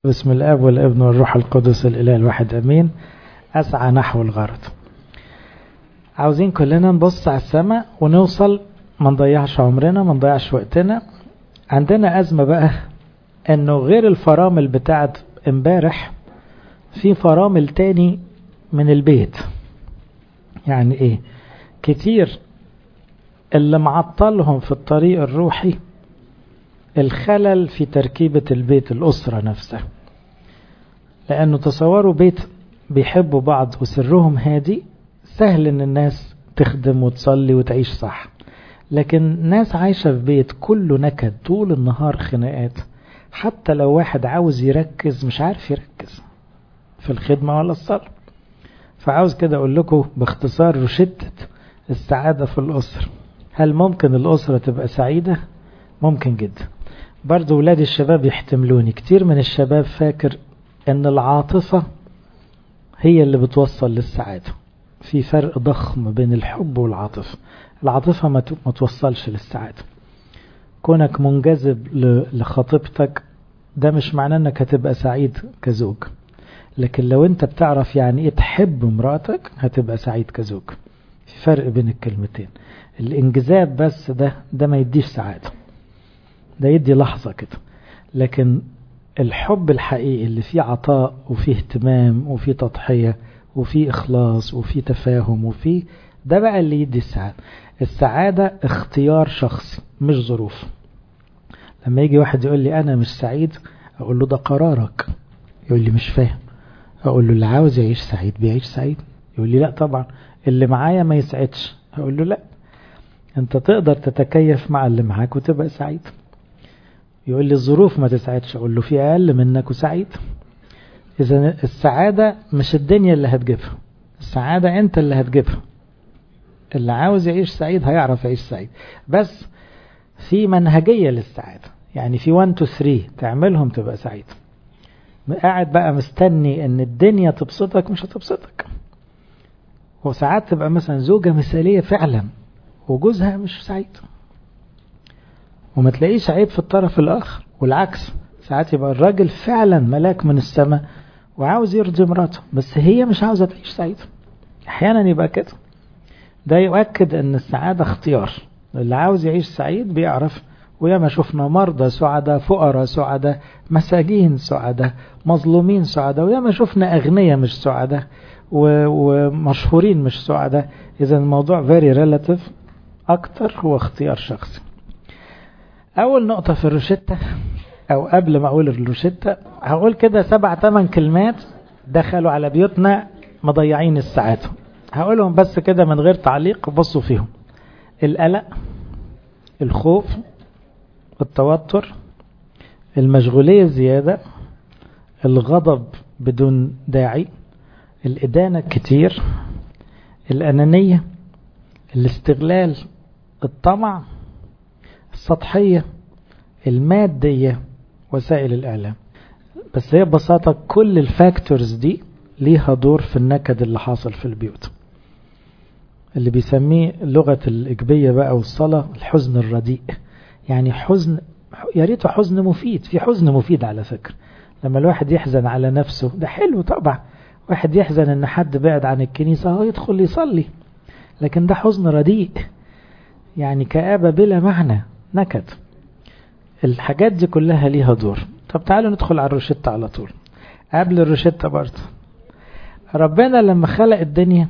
بسم الاب والابن والروح القدس الاله الواحد امين اسعى نحو الغرض عاوزين كلنا نبص على السماء ونوصل ما نضيعش عمرنا ما نضيعش وقتنا عندنا ازمه بقى انه غير الفرامل بتاعت امبارح في فرامل تاني من البيت يعني ايه كتير اللي معطلهم في الطريق الروحي الخلل في تركيبة البيت الأسرة نفسها لأنه تصوروا بيت بيحبوا بعض وسرهم هادي سهل إن الناس تخدم وتصلي وتعيش صح لكن ناس عايشة في بيت كله نكد طول النهار خناقات حتى لو واحد عاوز يركز مش عارف يركز في الخدمة ولا الصلاة فعاوز كده أقول لكم باختصار روشتة السعادة في الأسرة هل ممكن الأسرة تبقى سعيدة؟ ممكن جدا برضو ولاد الشباب يحتملوني كتير من الشباب فاكر ان العاطفة هي اللي بتوصل للسعادة في فرق ضخم بين الحب والعاطفة العاطفة ما توصلش للسعادة كونك منجذب لخطيبتك ده مش معناه انك هتبقى سعيد كزوج لكن لو انت بتعرف يعني ايه تحب مراتك هتبقى سعيد كزوج في فرق بين الكلمتين الانجذاب بس ده ده ما يديش سعاده ده يدي لحظة كده لكن الحب الحقيقي اللي فيه عطاء وفيه اهتمام وفيه تضحية وفيه إخلاص وفيه تفاهم وفيه ده بقى اللي يدي السعادة السعادة اختيار شخصي مش ظروف لما يجي واحد يقول لي أنا مش سعيد أقول له ده قرارك يقول لي مش فاهم أقول له اللي عاوز يعيش سعيد بيعيش سعيد يقول لي لا طبعا اللي معايا ما يسعدش أقول له لا أنت تقدر تتكيف مع اللي معاك وتبقى سعيد يقول لي الظروف ما تسعدش اقول له في اقل منك وسعيد اذا السعاده مش الدنيا اللي هتجيبها السعاده انت اللي هتجيبها اللي عاوز يعيش سعيد هيعرف يعيش سعيد بس في منهجيه للسعاده يعني في 1 2 3 تعملهم تبقى سعيد قاعد بقى مستني ان الدنيا تبسطك مش هتبسطك وساعات تبقى مثلا زوجه مثاليه فعلا وجوزها مش سعيد وما تلاقيش عيب في الطرف الآخر والعكس ساعات يبقى الراجل فعلا ملاك من السماء وعاوز يرضي مراته بس هي مش عاوزة تعيش سعيدة أحيانا يبقى كده ده يؤكد أن السعادة اختيار اللي عاوز يعيش سعيد بيعرف وياما شفنا مرضى سعداء فقراء سعداء مساجين سعداء مظلومين سعداء وياما شفنا أغنياء مش سعداء ومشهورين مش سعداء إذا الموضوع very relative أكتر هو اختيار شخصي أول نقطة في الروشتة أو قبل ما أقول الروشتة هقول كده سبع ثمان كلمات دخلوا على بيوتنا مضيعين السعادة هقولهم بس كده من غير تعليق بصوا فيهم القلق الخوف التوتر المشغولية الزيادة الغضب بدون داعي الإدانة كتير الأنانية الاستغلال الطمع السطحية المادية وسائل الإعلام بس هي ببساطة كل الفاكتورز دي ليها دور في النكد اللي حاصل في البيوت اللي بيسميه لغة الإجبية بقى والصلاة الحزن الرديء يعني حزن يا ريته حزن مفيد في حزن مفيد على فكرة لما الواحد يحزن على نفسه ده حلو طبعا واحد يحزن ان حد بعد عن الكنيسة هو يدخل يصلي لكن ده حزن رديء يعني كآبة بلا معنى نكد الحاجات دي كلها ليها دور طب تعالوا ندخل على الروشتة على طول قبل الروشتة برضه ربنا لما خلق الدنيا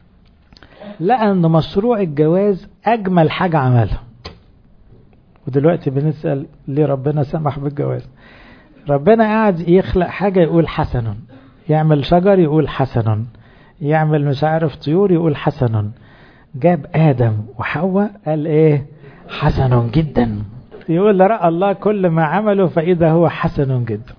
لقى ان مشروع الجواز اجمل حاجة عملها ودلوقتي بنسأل ليه ربنا سمح بالجواز ربنا قاعد يخلق حاجة يقول حسن يعمل شجر يقول حسن يعمل مش عارف طيور يقول حسن جاب آدم وحواء قال ايه حسن جدا يقول رأى الله كل ما عمله فإذا هو حسن جدا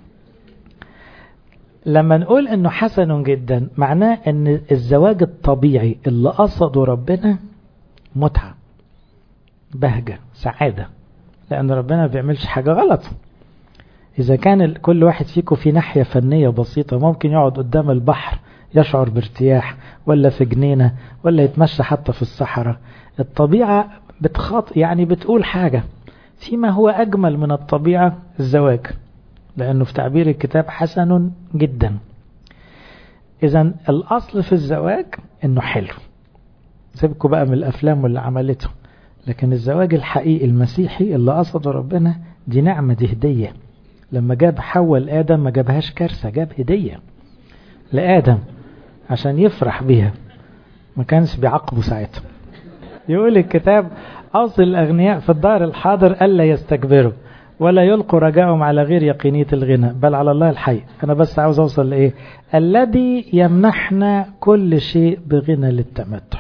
لما نقول انه حسن جدا معناه ان الزواج الطبيعي اللي قصده ربنا متعة بهجة سعادة لأن ربنا ما بيعملش حاجة غلط إذا كان كل واحد فيكم في ناحية فنية بسيطة ممكن يقعد قدام البحر يشعر بارتياح ولا في جنينة ولا يتمشى حتى في الصحراء الطبيعة بتخاط يعني بتقول حاجة فيما هو أجمل من الطبيعة الزواج لأنه في تعبير الكتاب حسن جدا إذا الأصل في الزواج إنه حلو سيبكوا بقى من الأفلام واللي عملته لكن الزواج الحقيقي المسيحي اللي قصده ربنا دي نعمة دي هدية لما جاب حواء لآدم ما جابهاش كارثة جاب هدية لآدم عشان يفرح بيها ما كانش بيعاقبه ساعتها يقول الكتاب أوصي الأغنياء في الدار الحاضر ألا يستكبروا ولا يلقوا رجاءهم على غير يقينية الغنى بل على الله الحي أنا بس عاوز أوصل لإيه الذي يمنحنا كل شيء بغنى للتمتع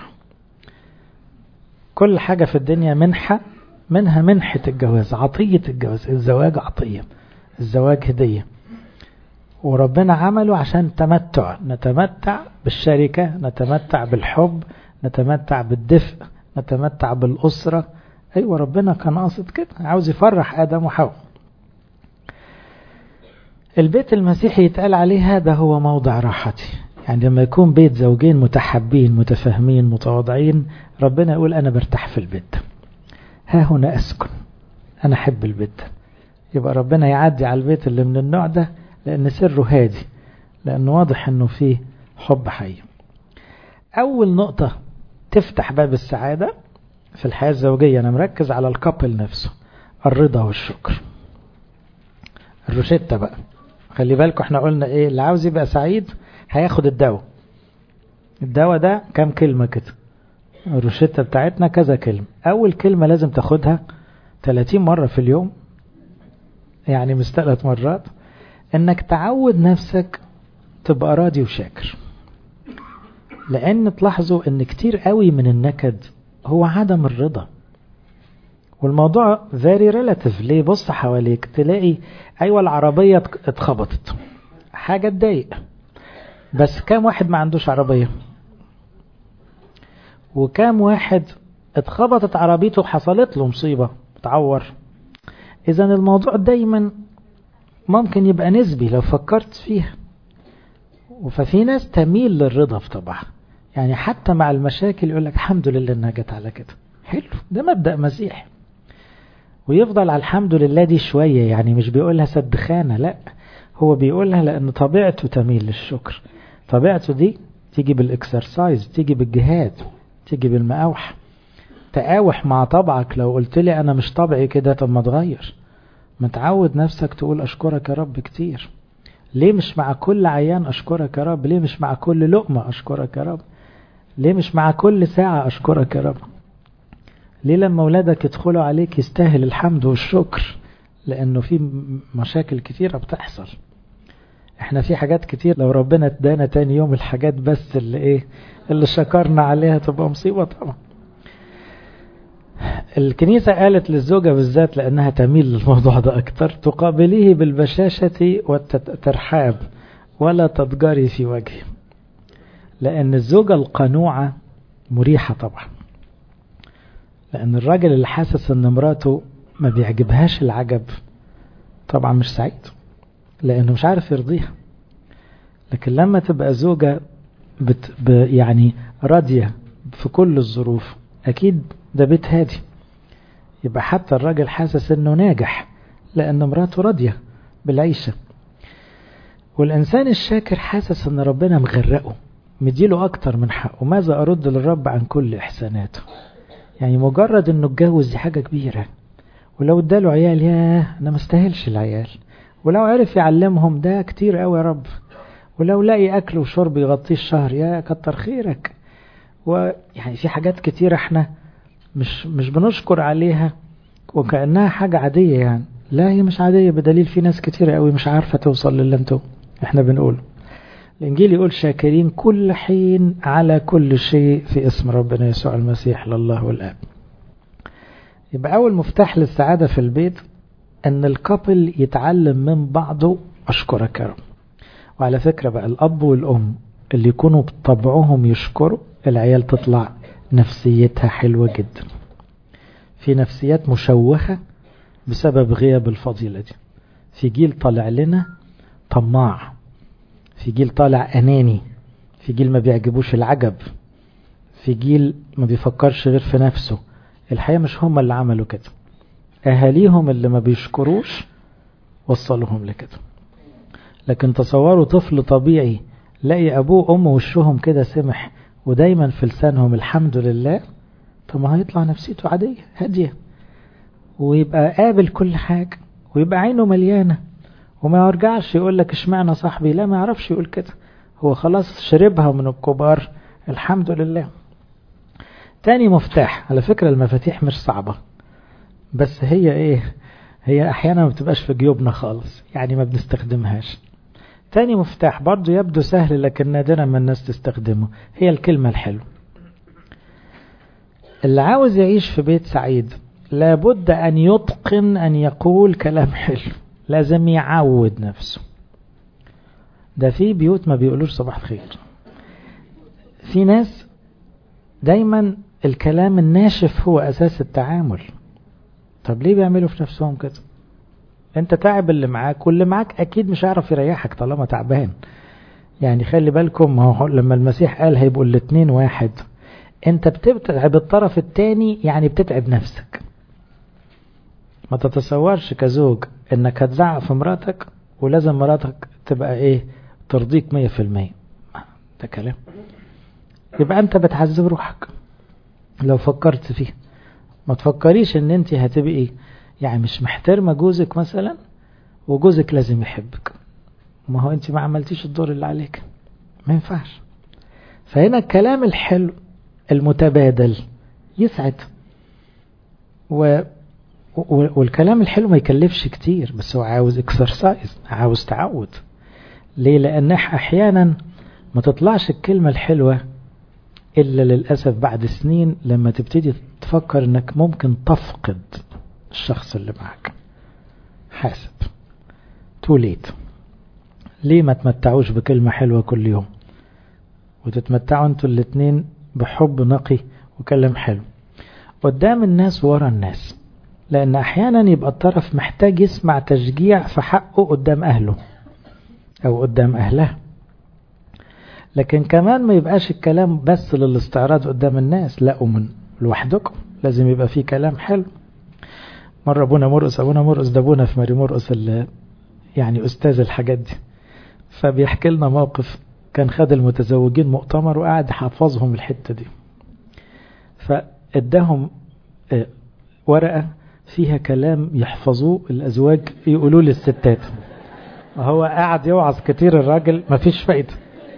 كل حاجة في الدنيا منحة منها منحة الجواز عطية الجواز الزواج عطية الزواج هدية وربنا عمله عشان تمتع نتمتع بالشركة نتمتع بالحب نتمتع بالدفء نتمتع بالأسرة أيوة ربنا كان قاصد كده عاوز يفرح آدم وحواء البيت المسيحي يتقال عليه هذا هو موضع راحتي يعني لما يكون بيت زوجين متحبين متفاهمين متواضعين ربنا يقول أنا برتاح في البيت ده ها هنا أسكن أنا أحب البيت ده يبقى ربنا يعدي على البيت اللي من النوع ده لأن سره هادي لأنه واضح أنه فيه حب حي أول نقطة تفتح باب السعادة في الحياة الزوجية أنا مركز على الكابل نفسه الرضا والشكر الروشتة بقى خلي بالكم احنا قلنا ايه اللي عاوز يبقى سعيد هياخد الدواء الدواء ده كام كلمة كده الروشتة بتاعتنا كذا كلمة أول كلمة لازم تاخدها 30 مرة في اليوم يعني مش ثلاث مرات انك تعود نفسك تبقى راضي وشاكر لان تلاحظوا ان كتير قوي من النكد هو عدم الرضا والموضوع very relative ليه بص حواليك تلاقي ايوه العربية اتخبطت حاجة تضايق بس كام واحد ما عندوش عربية وكام واحد اتخبطت عربيته وحصلت له مصيبة تعور اذا الموضوع دايما ممكن يبقى نسبي لو فكرت فيها ففي ناس تميل للرضا في طبعها يعني حتى مع المشاكل يقول لك الحمد لله انها جت على كده حلو ده مبدأ مسيحي ويفضل على الحمد لله دي شوية يعني مش بيقولها سدخانة لا هو بيقولها لأن طبيعته تميل للشكر طبيعته دي تيجي بالاكسرسايز تيجي بالجهاد تيجي بالمقاوح تقاوح مع طبعك لو قلت لي أنا مش طبعي كده طب ما تغير متعود نفسك تقول أشكرك يا رب كتير ليه مش مع كل عيان أشكرك يا رب ليه مش مع كل لقمة أشكرك يا رب ليه مش مع كل ساعة أشكرك يا رب ليه لما أولادك يدخلوا عليك يستاهل الحمد والشكر لأنه في مشاكل كتيرة بتحصل احنا في حاجات كتير لو ربنا ادانا تاني يوم الحاجات بس اللي ايه اللي شكرنا عليها تبقى مصيبة طبعا الكنيسة قالت للزوجة بالذات لأنها تميل للموضوع ده أكتر تقابليه بالبشاشة والترحاب ولا تضجري في وجهه لأن الزوجة القنوعة مريحة طبعا لأن الراجل اللي حاسس أن مراته ما بيعجبهاش العجب طبعا مش سعيد لأنه مش عارف يرضيها لكن لما تبقى زوجة بت ب يعني راضية في كل الظروف أكيد ده بيت هادي يبقى حتى الراجل حاسس انه ناجح لان مراته راضية بالعيشة والانسان الشاكر حاسس ان ربنا مغرقه مديله اكتر من حقه ماذا ارد للرب عن كل احساناته يعني مجرد انه اتجوز دي حاجة كبيرة ولو اداله عيال ياه انا مستاهلش العيال ولو عرف يعلمهم ده كتير قوي يا رب ولو لاقي اكل وشرب يغطيه الشهر يا كتر خيرك ويعني في حاجات كتير احنا مش مش بنشكر عليها وكأنها حاجة عادية يعني لا هي مش عادية بدليل في ناس كتير قوي مش عارفة توصل للي انتوا احنا بنقوله الانجيل يقول شاكرين كل حين على كل شيء في اسم ربنا يسوع المسيح لله والاب يبقى اول مفتاح للسعادة في البيت ان الكابل يتعلم من بعضه اشكرك يا رب وعلى فكرة بقى الاب والام اللي يكونوا بطبعهم يشكروا العيال تطلع نفسيتها حلوة جدا في نفسيات مشوهة بسبب غياب الفضيلة دي في جيل طالع لنا طماع في جيل طالع أناني في جيل ما بيعجبوش العجب في جيل ما بيفكرش غير في نفسه الحقيقة مش هم اللي عملوا كده أهاليهم اللي ما بيشكروش وصلهم لكده لكن تصوروا طفل طبيعي لاقي أبوه وأمه وشهم كده سمح ودايما في لسانهم الحمد لله طب ما هيطلع نفسيته عادية هادية ويبقى قابل كل حاجة ويبقى عينه مليانة وما يرجعش يقول لك اشمعنى صاحبي لا ما يعرفش يقول كده هو خلاص شربها من الكبار الحمد لله تاني مفتاح على فكرة المفاتيح مش صعبة بس هي ايه هي احيانا ما بتبقاش في جيوبنا خالص يعني ما بنستخدمهاش تاني مفتاح برضو يبدو سهل لكن نادرا ما الناس تستخدمه هي الكلمة الحلوة اللي عاوز يعيش في بيت سعيد لابد أن يتقن أن يقول كلام حلو لازم يعود نفسه ده في بيوت ما بيقولوش صباح الخير في ناس دايما الكلام الناشف هو أساس التعامل طب ليه بيعملوا في نفسهم كده انت تعب اللي معاك واللي معاك اكيد مش هيعرف يريحك طالما تعبان يعني خلي بالكم ما هو لما المسيح قال هيبقوا الاتنين واحد انت بتتعب الطرف التاني يعني بتتعب نفسك ما تتصورش كزوج انك هتزعق في مراتك ولازم مراتك تبقى ايه ترضيك مية في المية ده كلام يبقى انت بتعذب روحك لو فكرت فيه ما تفكريش ان انت هتبقي يعني مش محترمة جوزك مثلا وجوزك لازم يحبك ما هو انت ما عملتيش الدور اللي عليك ما ينفعش فهنا الكلام الحلو المتبادل يسعد و... والكلام الحلو ما يكلفش كتير بس هو عاوز اكسرسايز عاوز تعود ليه لان احيانا ما تطلعش الكلمة الحلوة الا للأسف بعد سنين لما تبتدي تفكر انك ممكن تفقد الشخص اللي معك حاسب تو ليت ليه ما تمتعوش بكلمة حلوة كل يوم وتتمتعوا انتوا الاتنين بحب نقي وكلام حلو قدام الناس ورا الناس لان احيانا يبقى الطرف محتاج يسمع تشجيع في حقه قدام اهله او قدام اهلها لكن كمان ما يبقاش الكلام بس للاستعراض قدام الناس لا ومن لوحدكم لازم يبقى فيه كلام حلو مرة ابونا مرقس ابونا مرقس ده ابونا في ماري مرقس اللي يعني استاذ الحاجات دي فبيحكي لنا موقف كان خد المتزوجين مؤتمر وقعد حافظهم الحتة دي فاداهم ورقة فيها كلام يحفظوه الأزواج يقولوا للستات هو قاعد يوعظ كتير الراجل مفيش فايدة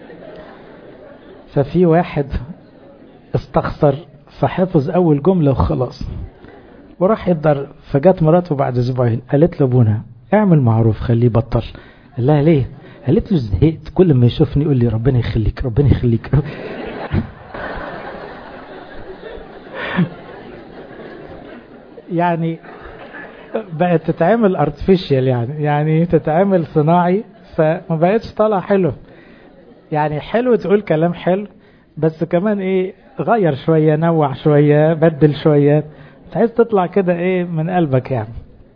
ففي واحد استخسر فحفظ أول جملة وخلاص وراح يقدر فجات مراته بعد أسبوعين قالت له ابونا اعمل معروف خليه بطل قال لها ليه قالت له زهقت كل ما يشوفني يقول لي ربنا يخليك ربنا يخليك يعني بقت تتعمل ارتفيشال يعني يعني تتعمل صناعي فما بقتش طالعه حلو يعني حلو تقول كلام حلو بس كمان ايه غير شويه نوع شويه بدل شويه عايز تطلع كده ايه من قلبك يعني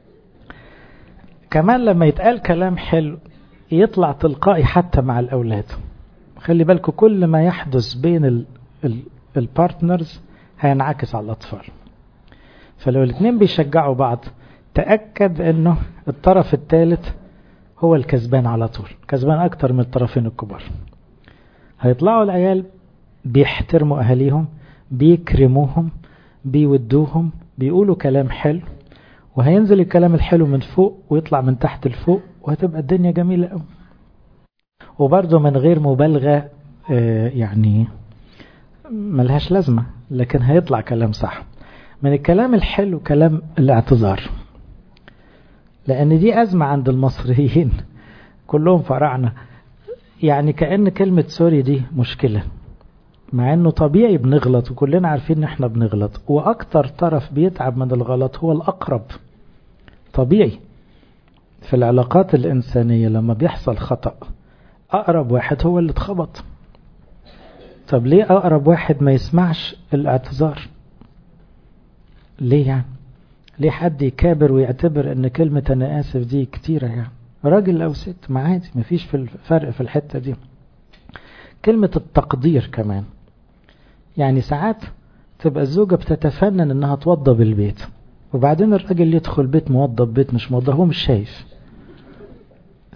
كمان لما يتقال كلام حلو يطلع تلقائي حتى مع الاولاد خلي بالكم كل ما يحدث بين ال ال البارتنرز هينعكس على الاطفال فلو الاثنين بيشجعوا بعض تأكد انه الطرف الثالث هو الكسبان على طول كسبان اكتر من الطرفين الكبار هيطلعوا العيال بيحترموا اهاليهم بيكرموهم بيودوهم بيقولوا كلام حلو وهينزل الكلام الحلو من فوق ويطلع من تحت لفوق وهتبقى الدنيا جميلة قوي وبرضه من غير مبالغة آه يعني ملهاش لازمة لكن هيطلع كلام صح من الكلام الحلو كلام الاعتذار لأن دي أزمة عند المصريين كلهم فراعنة يعني كأن كلمة سوري دي مشكلة مع انه طبيعي بنغلط وكلنا عارفين ان احنا بنغلط واكتر طرف بيتعب من الغلط هو الاقرب طبيعي في العلاقات الانسانية لما بيحصل خطأ اقرب واحد هو اللي اتخبط طب ليه اقرب واحد ما يسمعش الاعتذار ليه يعني ليه حد يكابر ويعتبر ان كلمة انا اسف دي كتيرة يعني راجل او ست ما عادي مفيش في الفرق في الحتة دي كلمة التقدير كمان يعني ساعات تبقى الزوجة بتتفنن انها توضب البيت وبعدين الراجل يدخل بيت موضب بيت مش موضب هو مش شايف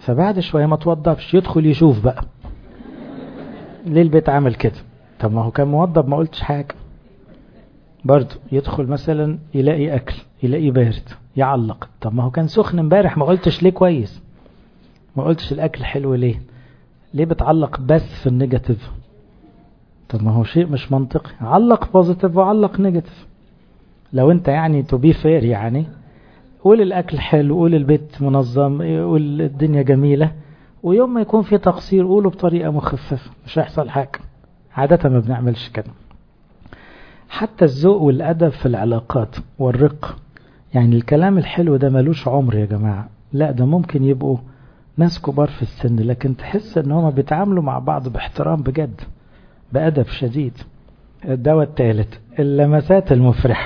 فبعد شوية ما توضبش يدخل يشوف بقى ليه البيت عمل كده طب ما هو كان موضب ما قلتش حاجة برضه يدخل مثلا يلاقي أكل يلاقي بارد يعلق طب ما هو كان سخن امبارح ما قلتش ليه كويس ما قلتش الأكل حلو ليه ليه بتعلق بس في النيجاتيف طب ما هو شيء مش منطقي علق بوزيتيف وعلق نيجاتيف لو انت يعني تو بي فير يعني قول الاكل حلو قول البيت منظم قول الدنيا جميلة ويوم ما يكون في تقصير قوله بطريقة مخففة مش هيحصل حاجة عادة ما بنعملش كده حتى الذوق والأدب في العلاقات والرق يعني الكلام الحلو ده ملوش عمر يا جماعة لا ده ممكن يبقوا ناس كبار في السن لكن تحس ان هما بيتعاملوا مع بعض باحترام بجد بأدب شديد الدواء الثالث اللمسات المفرحة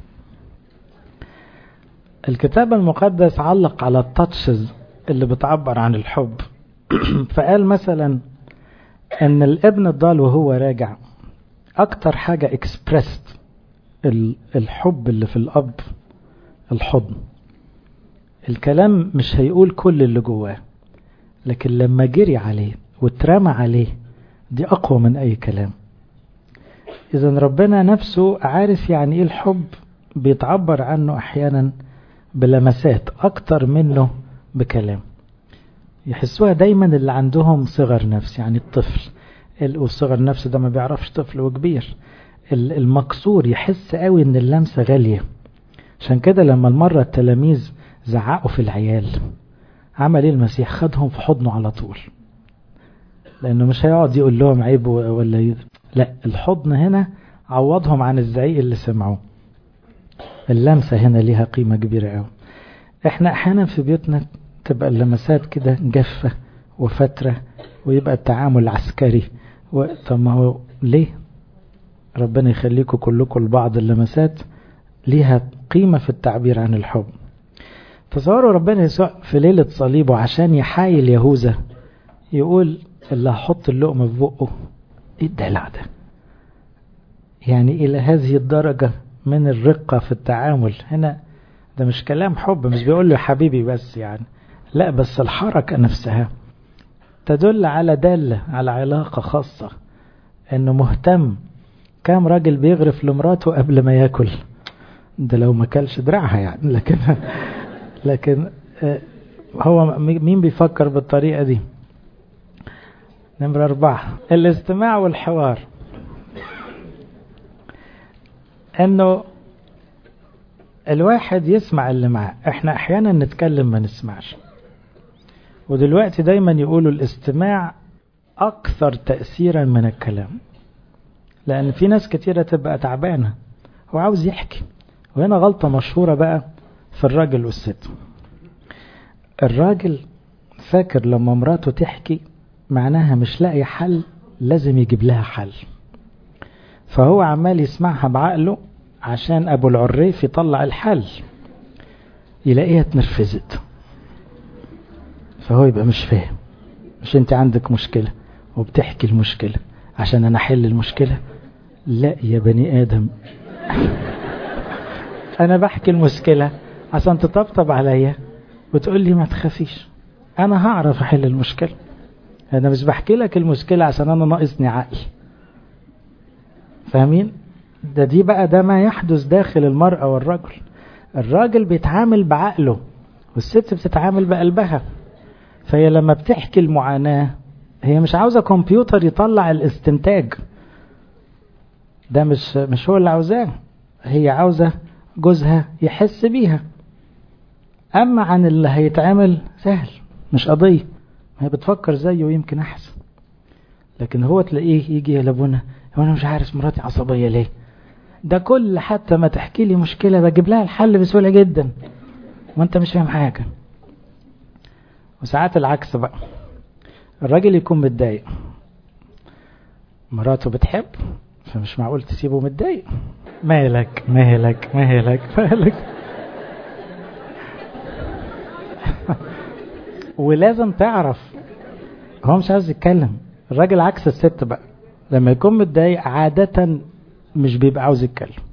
الكتاب المقدس علق على التاتشز اللي بتعبر عن الحب فقال مثلا ان الابن الضال وهو راجع اكتر حاجة اكسبرست الحب اللي في الاب الحضن الكلام مش هيقول كل اللي جواه لكن لما جري عليه واترمى عليه دي اقوى من اي كلام اذا ربنا نفسه عارف يعني ايه الحب بيتعبر عنه احيانا بلمسات اكتر منه بكلام يحسوها دايما اللي عندهم صغر نفس يعني الطفل والصغر نفس ده ما بيعرفش طفل وكبير المكسور يحس قوي ان اللمسة غالية عشان كده لما المرة التلاميذ زعقوا في العيال عمل ايه المسيح خدهم في حضنه على طول لانه مش هيقعد يقول لهم عيب ولا ي... لا الحضن هنا عوضهم عن الزعيق اللي سمعوه اللمسة هنا ليها قيمة كبيرة قوي احنا احيانا في بيوتنا تبقى اللمسات كده جافة وفترة ويبقى التعامل عسكري و... طب ما هو ليه ربنا يخليكم كلكم لبعض اللمسات ليها قيمة في التعبير عن الحب تصوروا ربنا يسوع في ليلة صليبه عشان يحايل يهوذا يقول اللي هحط اللقمة في بقه ايه الدلع ده يعني الى هذه الدرجة من الرقة في التعامل هنا ده مش كلام حب مش بيقول له حبيبي بس يعني لا بس الحركة نفسها تدل على دالة على علاقة خاصة انه مهتم كام راجل بيغرف لمراته قبل ما ياكل ده لو ما كلش دراعها يعني لكن لكن هو مين بيفكر بالطريقة دي نمرة أربعة الاستماع والحوار انه الواحد يسمع اللي معاه احنا احيانا نتكلم ما نسمعش ودلوقتي دايما يقولوا الاستماع اكثر تأثيرا من الكلام لان في ناس كتيرة تبقى تعبانة هو عاوز يحكي وهنا غلطة مشهورة بقى في الراجل والست الراجل فاكر لما مراته تحكي معناها مش لاقي حل لازم يجيب لها حل فهو عمال يسمعها بعقله عشان ابو العريف يطلع الحل يلاقيها اتنرفزت فهو يبقى مش فاهم مش انت عندك مشكلة وبتحكي المشكلة عشان انا احل المشكلة لا يا بني ادم انا بحكي المشكلة عشان تطبطب عليا وتقول لي ما تخافيش انا هعرف احل المشكلة انا مش بحكي لك المشكلة عشان انا ناقصني عقل فاهمين ده دي بقى ده ما يحدث داخل المرأة والرجل الراجل بيتعامل بعقله والست بتتعامل بقلبها فهي لما بتحكي المعاناة هي مش عاوزة كمبيوتر يطلع الاستنتاج ده مش مش هو اللي عاوزاه هي عاوزة جوزها يحس بيها أما عن اللي هيتعمل سهل مش قضية هي بتفكر زيه ويمكن أحسن لكن هو تلاقيه يجي لابونا هو أنا مش عارف مراتي عصبية ليه ده كل حتى ما تحكي لي مشكلة بجيب لها الحل بسهولة جدا وانت مش فاهم حاجة وساعات العكس بقى الراجل يكون متضايق مراته بتحب فمش معقول تسيبه متضايق مالك مالك مالك مالك ولازم تعرف هو مش عايز يتكلم الراجل عكس الست بقى لما يكون متضايق عادة مش بيبقى عاوز يتكلم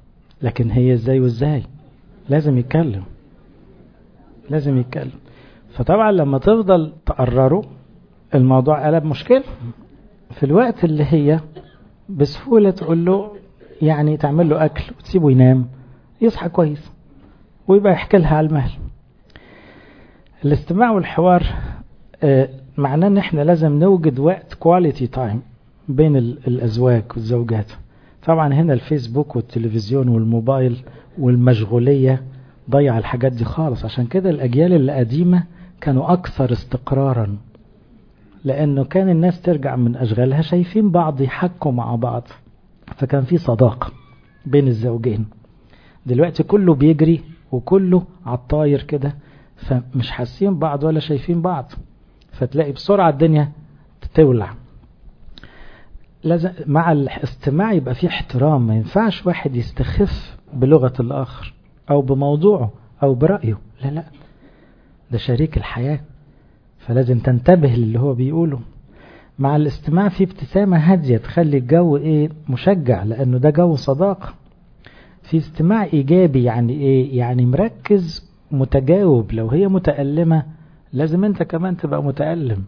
لكن هي ازاي وازاي لازم يتكلم لازم يتكلم فطبعا لما تفضل تقرره الموضوع قلب مشكلة في الوقت اللي هي بسهولة تقول له يعني تعمل له أكل وتسيبه ينام يصحى كويس ويبقى يحكي لها على المهل الاستماع والحوار معناه ان احنا لازم نوجد وقت كواليتي تايم بين الازواج والزوجات طبعا هنا الفيسبوك والتلفزيون والموبايل والمشغولية ضيع الحاجات دي خالص عشان كده الأجيال اللي قديمة كانوا أكثر استقرارا لأنه كان الناس ترجع من أشغالها شايفين بعض يحكوا مع بعض فكان في صداقة بين الزوجين دلوقتي كله بيجري وكله عالطاير كده فمش حاسين بعض ولا شايفين بعض فتلاقي بسرعة الدنيا تولع لازم مع الاستماع يبقى فيه احترام ما ينفعش واحد يستخف بلغة الآخر أو بموضوعه أو برأيه لا لا ده شريك الحياة فلازم تنتبه للي هو بيقوله مع الاستماع في ابتسامة هادية تخلي الجو ايه مشجع لأنه ده جو صداقة في استماع إيجابي يعني ايه يعني مركز متجاوب لو هي متألمة لازم انت كمان تبقى متألم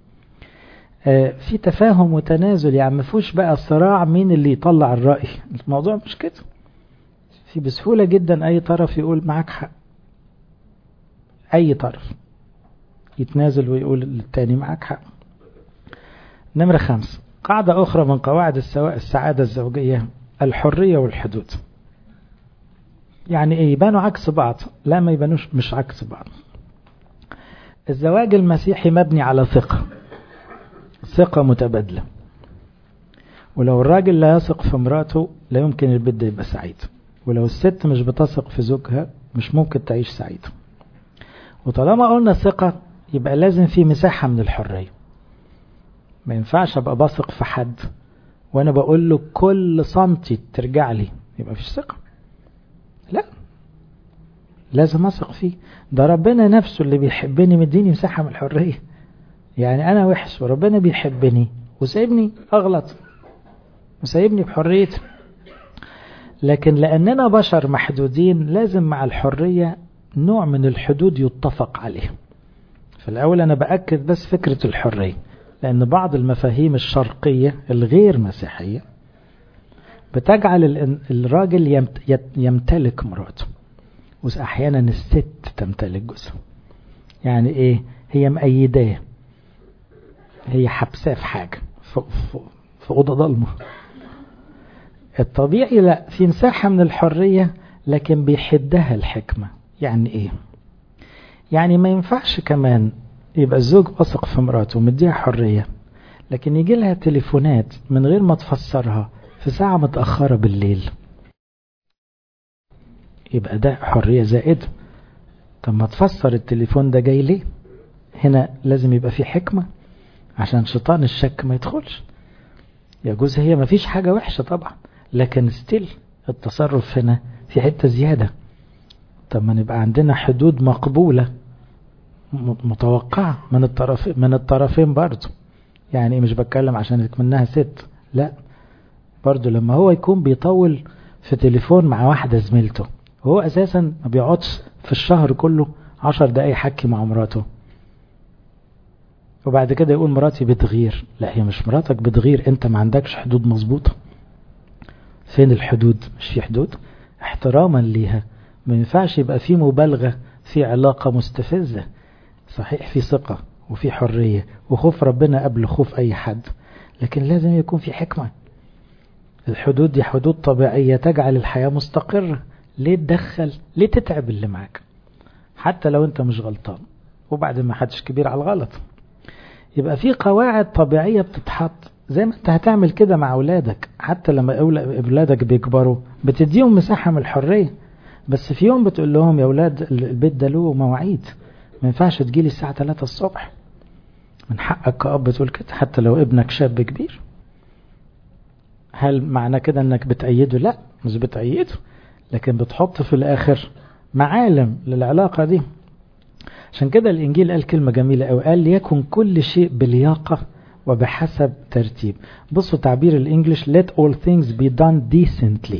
في تفاهم وتنازل يعني ما فيهوش بقى صراع مين اللي يطلع الرأي الموضوع مش كده في بسهولة جدا أي طرف يقول معاك حق أي طرف يتنازل ويقول للتاني معاك حق نمرة خمس قاعدة أخرى من قواعد السعادة الزوجية الحرية والحدود يعني إيه يبانوا عكس بعض لا ما يبانوش مش عكس بعض الزواج المسيحي مبني على ثقة ثقة متبادلة ولو الراجل لا يثق في مراته لا يمكن البيت ده يبقى سعيد ولو الست مش بتثق في زوجها مش ممكن تعيش سعيدة وطالما قلنا ثقة يبقى لازم في مساحة من الحرية ما ينفعش ابقى بثق في حد وانا بقول له كل سنتي ترجع لي يبقى فيش ثقة لا لازم اثق فيه ده ربنا نفسه اللي بيحبني مديني مساحة من الحرية يعني انا وحش وربنا بيحبني وسايبني اغلط وسايبني بحريتي لكن لاننا بشر محدودين لازم مع الحرية نوع من الحدود يتفق عليه في الاول انا باكد بس فكرة الحرية لان بعض المفاهيم الشرقية الغير مسيحية بتجعل الراجل يمتلك مراته واحيانا الست تمتلك جوزها يعني ايه هي مأيداه هي حبساه في حاجة في, في, في أوضة ضلمة الطبيعي لا في مساحة من الحرية لكن بيحدها الحكمة يعني ايه يعني ما ينفعش كمان يبقى الزوج واثق في مراته ومديها حرية لكن يجي لها تليفونات من غير ما تفسرها في ساعة متأخرة بالليل يبقى ده حرية زائدة طب ما تفسر التليفون ده جاي ليه هنا لازم يبقى في حكمة عشان شيطان الشك ما يدخلش يجوز هي ما فيش حاجة وحشة طبعا لكن ستيل التصرف هنا في حتة زيادة طب ما نبقى عندنا حدود مقبولة متوقعة من الطرف من الطرفين برضه يعني مش بتكلم عشان منها ست لا برضه لما هو يكون بيطول في تليفون مع واحدة زميلته هو اساسا ما بيقعدش في الشهر كله عشر دقايق حكي مع مراته وبعد كده يقول مراتي بتغير لا هي مش مراتك بتغير انت ما عندكش حدود مظبوطة فين الحدود مش في حدود احتراما ليها ما ينفعش يبقى في مبالغة في علاقة مستفزة صحيح في ثقة وفي حرية وخوف ربنا قبل خوف أي حد لكن لازم يكون في حكمة الحدود دي حدود طبيعية تجعل الحياة مستقرة ليه تدخل ليه تتعب اللي معاك حتى لو انت مش غلطان وبعد ما حدش كبير على الغلط يبقى في قواعد طبيعية بتتحط زي ما انت هتعمل كده مع اولادك حتى لما اولادك بيكبروا بتديهم مساحة من الحرية بس في يوم بتقول لهم يا اولاد البيت ده له مواعيد ما ينفعش تجيلي الساعة 3 الصبح من حقك كأب تقول كده حتى لو ابنك شاب كبير هل معنى كده انك بتأيده لا مش بتأيده لكن بتحط في الاخر معالم للعلاقة دي عشان كده الانجيل قال كلمة جميلة او قال ليكن كل شيء بلياقة وبحسب ترتيب بصوا تعبير الانجليش let all things be done decently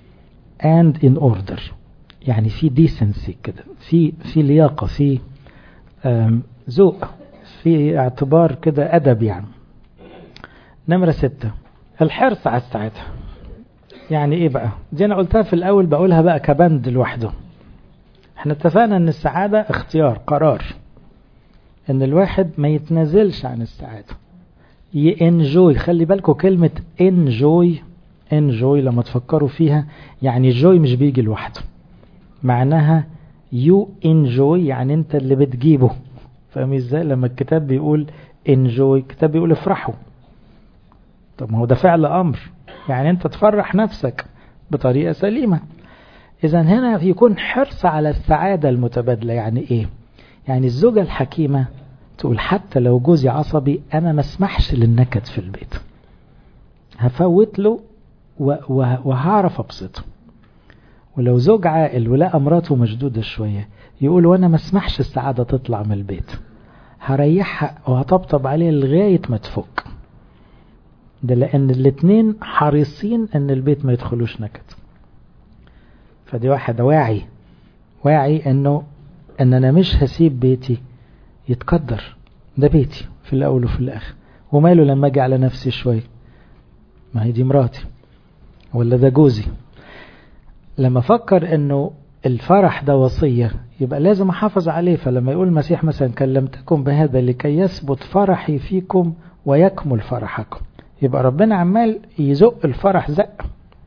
and in order يعني في decency كده في في لياقة في ذوق في اعتبار كده أدب يعني نمرة ستة الحرص على السعادة يعني ايه بقى دي انا قلتها في الاول بقولها بقى كبند لوحده احنا اتفقنا ان السعادة اختيار قرار ان الواحد ما يتنازلش عن السعادة ينجوي خلي بالكم كلمة انجوي انجوي لما تفكروا فيها يعني الجوي مش بيجي لوحده معناها يو انجوي يعني انت اللي بتجيبه فاهم ازاي لما الكتاب بيقول انجوي الكتاب بيقول افرحوا طب ما هو ده فعل امر يعني انت تفرح نفسك بطريقة سليمة اذا هنا يكون حرص على السعادة المتبادلة يعني ايه يعني الزوجة الحكيمة تقول حتى لو جوزي عصبي انا ما اسمحش للنكد في البيت هفوت له وهعرف ابسطه ولو زوج عاقل ولقى مراته مشدودة شوية يقول وانا ما اسمحش السعادة تطلع من البيت هريحها وهطبطب عليها لغاية ما تفك ده لان الاتنين حريصين ان البيت ما يدخلوش نكد فدي واحد واعي واعي انه ان انا مش هسيب بيتي يتقدر ده بيتي في الاول وفي الاخر وماله لما اجي على نفسي شوية ما هي دي مراتي ولا ده جوزي لما فكر انه الفرح ده وصية يبقى لازم احافظ عليه فلما يقول المسيح مثلا كلمتكم بهذا لكي يثبت فرحي فيكم ويكمل فرحكم يبقى ربنا عمال يزق الفرح زق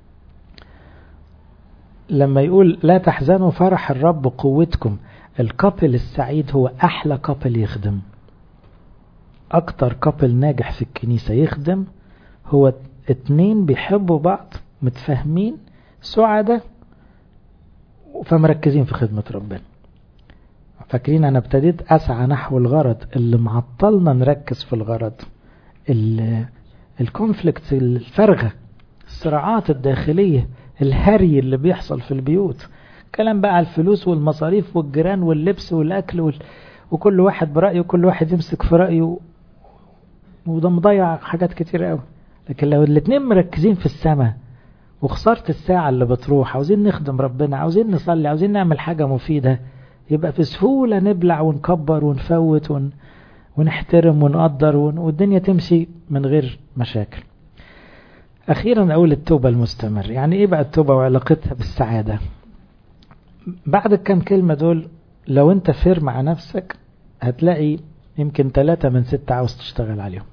لما يقول لا تحزنوا فرح الرب قوتكم الكابل السعيد هو احلى كابل يخدم اكتر كابل ناجح في الكنيسة يخدم هو اتنين بيحبوا بعض متفاهمين سعداء فمركزين في خدمة ربنا فاكرين انا ابتديت اسعى نحو الغرض اللي معطلنا نركز في الغرض الكونفليكت الفرغة الصراعات الداخلية الهري اللي بيحصل في البيوت كلام بقى على الفلوس والمصاريف والجيران واللبس والأكل وال... وكل واحد برأيه وكل واحد يمسك في رأيه وده مضيع حاجات كتير قوي لكن لو الاتنين مركزين في السماء وخسرت الساعة اللي بتروح عاوزين نخدم ربنا عاوزين نصلي عاوزين نعمل حاجة مفيدة يبقى في سهولة نبلع ونكبر ونفوت ون... ونحترم ونقدر ون... والدنيا تمشي من غير مشاكل أخيرا أقول التوبة المستمر يعني إيه بقى التوبة وعلاقتها بالسعادة بعد الكام كلمة دول لو أنت فير مع نفسك هتلاقي يمكن ثلاثة من ستة عاوز تشتغل عليهم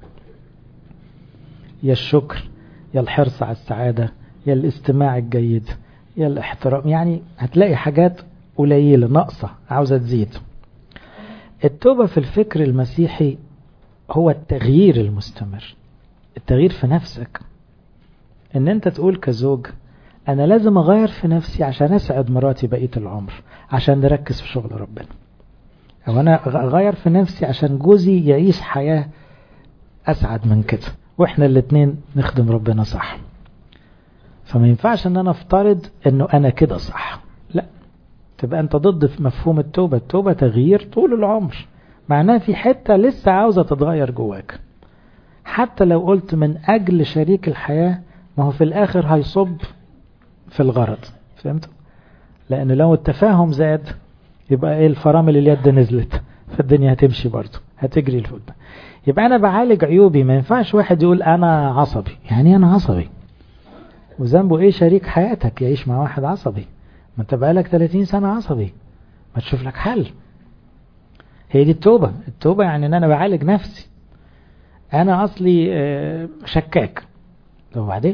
يا الشكر يا الحرص على السعادة يا الاستماع الجيد يا الاحترام يعني هتلاقي حاجات قليلة ناقصة عاوزة تزيد التوبة في الفكر المسيحي هو التغيير المستمر التغيير في نفسك ان انت تقول كزوج انا لازم اغير في نفسي عشان اسعد مراتي بقية العمر عشان نركز في شغل ربنا او انا اغير في نفسي عشان جوزي يعيش حياة اسعد من كده واحنا الاتنين نخدم ربنا صح فما ينفعش ان انا افترض انه انا كده صح لا تبقى انت ضد مفهوم التوبة التوبة تغيير طول العمر معناه في حتة لسه عاوزة تتغير جواك حتى لو قلت من اجل شريك الحياة ما هو في الاخر هيصب في الغرض فهمت لان لو التفاهم زاد يبقى ايه الفرامل اليد نزلت فالدنيا هتمشي برضه هتجري لقدام يبقى انا بعالج عيوبي ما ينفعش واحد يقول انا عصبي يعني انا عصبي وذنبه ايه شريك حياتك يعيش مع واحد عصبي ما انت بقالك 30 سنة عصبي ما تشوف لك حل هي دي التوبة التوبة يعني ان انا بعالج نفسي انا اصلي شكاك طب وبعدين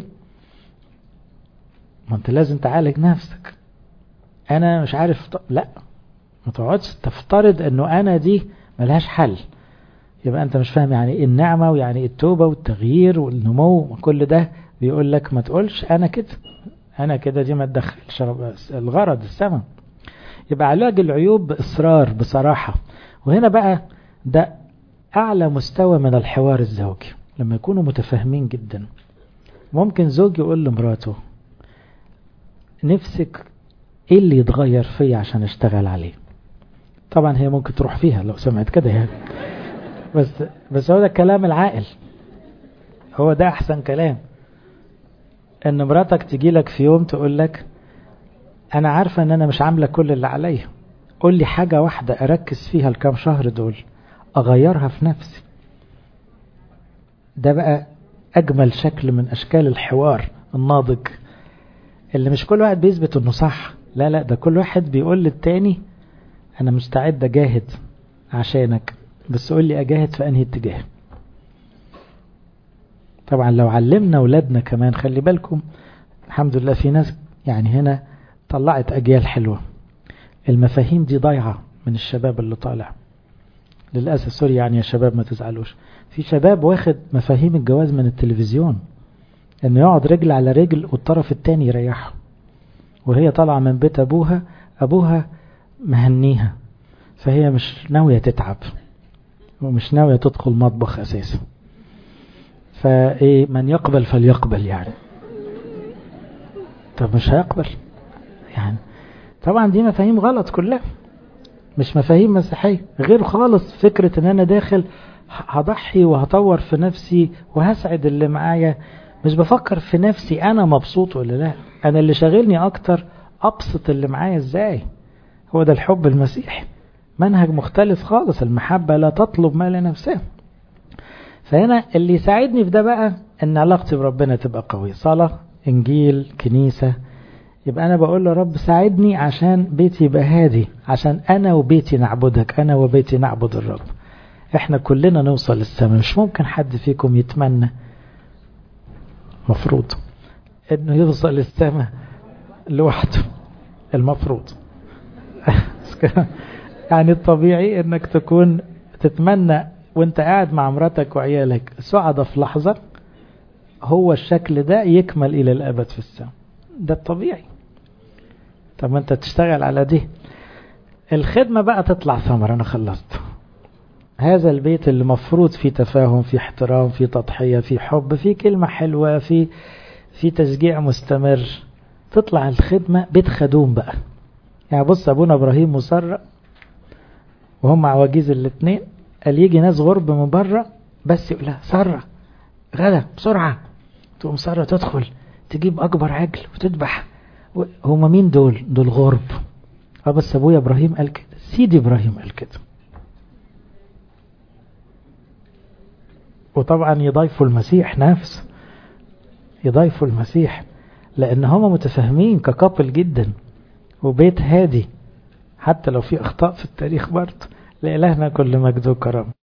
ما انت لازم تعالج نفسك انا مش عارف ط... لا ما تقعدش تفترض انه انا دي ملهاش حل يبقى انت مش فاهم يعني ايه النعمة ويعني ايه التوبة والتغيير والنمو كل ده بيقول لك ما تقولش انا كده انا كده دي ما تدخلش الغرض السماء يبقى علاج العيوب باصرار بصراحة وهنا بقى ده اعلى مستوى من الحوار الزوجي لما يكونوا متفاهمين جدا ممكن زوج يقول لمراته نفسك ايه اللي يتغير فيا عشان اشتغل عليه طبعا هي ممكن تروح فيها لو سمعت كده يعني بس بس هو ده الكلام العاقل هو ده احسن كلام ان مراتك تجي لك في يوم تقول لك انا عارفه ان انا مش عامله كل اللي عليا قول لي حاجة واحدة أركز فيها الكام شهر دول أغيرها في نفسي ده بقى أجمل شكل من أشكال الحوار الناضج اللي مش كل واحد بيثبت إنه صح لا لا ده كل واحد بيقول للتاني أنا مستعد أجاهد عشانك بس قول لي أجاهد في أنهي اتجاه طبعا لو علمنا ولادنا كمان خلي بالكم الحمد لله في ناس يعني هنا طلعت أجيال حلوة المفاهيم دي ضايعة من الشباب اللي طالع للأسف سوري يعني يا شباب ما تزعلوش في شباب واخد مفاهيم الجواز من التلفزيون انه يقعد رجل على رجل والطرف التاني يريحه وهي طالعة من بيت أبوها أبوها مهنيها فهي مش ناوية تتعب ومش ناوية تدخل مطبخ أساسا فإيه من يقبل فليقبل يعني طب مش هيقبل يعني طبعا دي مفاهيم غلط كلها مش مفاهيم مسيحية غير خالص فكرة ان انا داخل هضحي وهطور في نفسي وهسعد اللي معايا مش بفكر في نفسي انا مبسوط ولا لا انا اللي شاغلني اكتر ابسط اللي معايا ازاي هو ده الحب المسيحي منهج مختلف خالص المحبة لا تطلب ما لنفسها فهنا اللي يساعدني في ده بقى ان علاقتي بربنا تبقى قوية صلاة انجيل كنيسة يبقى انا بقول له رب ساعدني عشان بيتي يبقى هادي عشان انا وبيتي نعبدك انا وبيتي نعبد الرب احنا كلنا نوصل للسماء مش ممكن حد فيكم يتمنى مفروض انه يوصل للسماء لوحده المفروض يعني الطبيعي انك تكون تتمنى وانت قاعد مع مراتك وعيالك سعدة في لحظة هو الشكل ده يكمل الى الابد في السماء ده الطبيعي طب ما انت تشتغل على دي الخدمة بقى تطلع ثمرة انا خلصت هذا البيت اللي مفروض فيه تفاهم فيه احترام فيه تضحية فيه حب فيه كلمة حلوة فيه في تشجيع مستمر تطلع الخدمة بيت خدوم بقى يعني بص ابونا ابراهيم وسارة وهم عواجيز الاثنين قال يجي ناس غرب من بره بس يقول لها سارة غدا بسرعة تقوم سارة تدخل تجيب اكبر عجل وتذبح هما مين دول دول غرب اه بس ابويا ابراهيم قال كده سيدي ابراهيم قال كده وطبعا يضيفوا المسيح نفس يضيفوا المسيح لان هم متفاهمين ككابل جدا وبيت هادي حتى لو في اخطاء في التاريخ برضه لإلهنا كل مجد وكرم